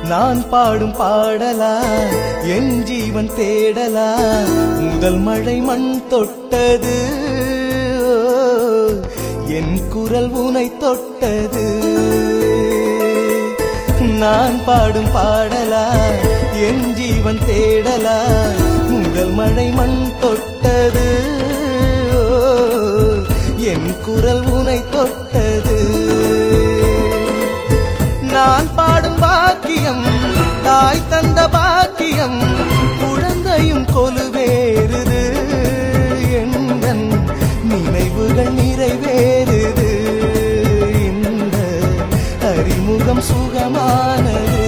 நான் பாடும் பாடலா என் ஜீவன் தேடலா முதல் மழை மண் தொட்டது என் குரல் உனை தொட்டது நான் பாடும் பாடலா என் ஜீவன் தேடலா முதல் மழை மண் தொட்டது என் குரல் உனை தொட்டது நான் பாடும் பாக்கியம் தாய் தந்த பாக்கியம் குழந்தையும் கொலுவேறுது எந்தன் நினைவுகள் நிறைவேறுது இந்த அறிமுகம் சுகமானது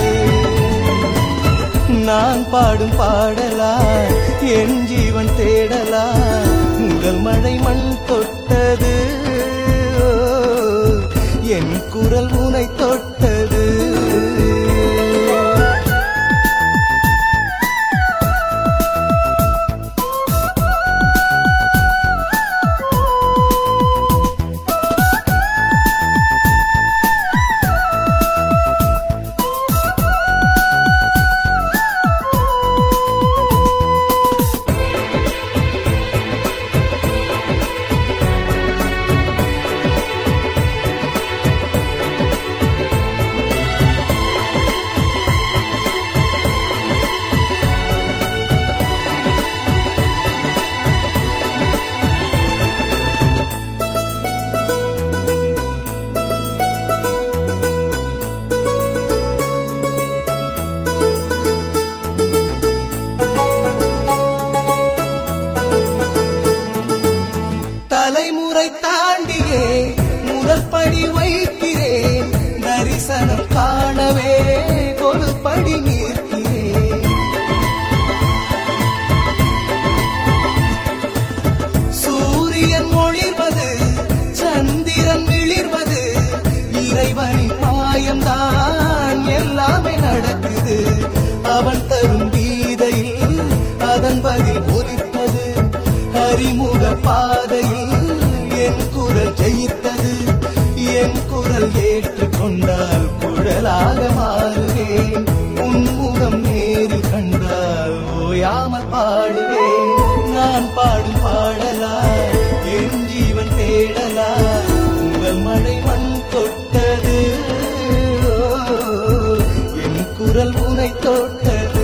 நான் பாடும் பாடலா என் ஜீவன் தேடலா முதல் மழை மண் தொட்டது என் குரல் உனை தொட்டது தலைமுறை தாண்டியே முதல் படி வைக்கிறேன் தரிசனம் காணவே ஒரு படி நிற்கிறேன் சூரியன் ஒளிர்வது சந்திரன் விளிர்வது இறைவனின் மாயம்தான் எல்லாமே நடக்குது அவன் தரும் கீதையில் அதன் பதில் ஒலிப்பது அறிமுக பாதையில் என் குரல் ஜெயித்தது என் குரல் ஏற்றுக்கொண்டால் குழலாக மாறுவேன் உன்முகம் நேரில் கண்டால் ஓயாமல் பாடுவேன் நான் பாடும் பாடலா என் ஜீவன் தேடலா உங்கள் மழை மண் தொட்டது என் குரல் உனை தொட்டது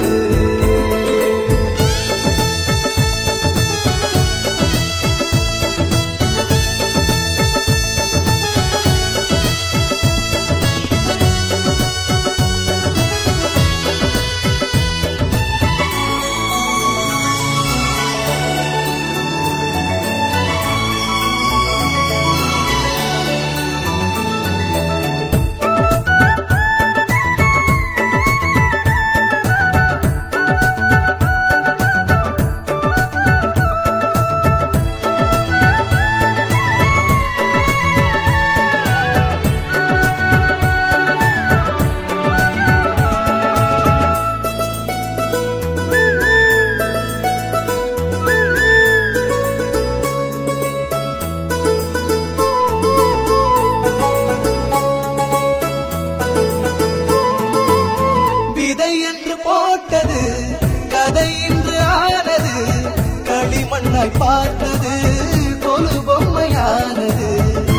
விதை என்று போட்டது கதை என்று ஆனது களிமண்ணாய் பார்த்தது கொலு பொம்மையானது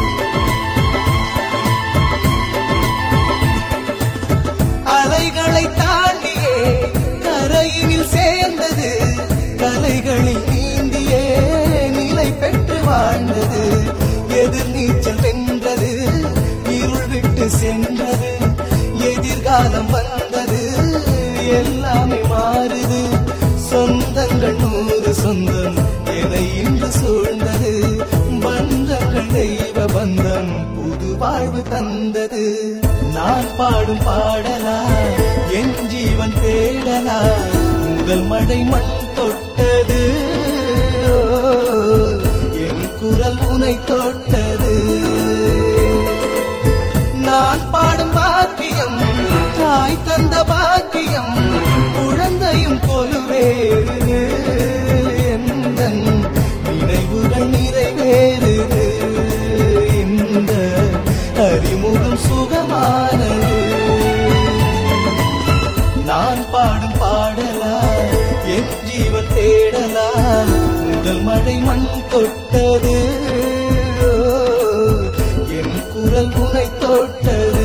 அலைகளை தாண்டியே கரையினில் சேர்ந்தது கலைகளில் நீந்தியே நிலை பெற்று வாழ்ந்தது எதிர் நீச்சல் வென்றது இருள் விட்டு சென்றது எதிர்காலம் வந்தது எல்லாமே மாறுது சொந்தங்கள் நூறு சொந்தம் என இன்று சூழ்ந்தது பந்தங்கள் தெய்வ பந்தம் புது வாழ்வு தந்தது நான் பாடும் பாடலா என் ஜீவன் தேடலா முதல் மழை மண் தொட்டது என் குரல் உனை தொட்டது நான் பாடும் பாக்கியம் தாய் தந்த பாக்கியம் குழந்தையும் கொலுவேறு எந்தன் நினைவுகள் நிறைவேறுது இந்த அறிமுகம் சுகமானது தேடலா முதல் மழை மண் தொட்டது என் குரல் உனை தொட்டது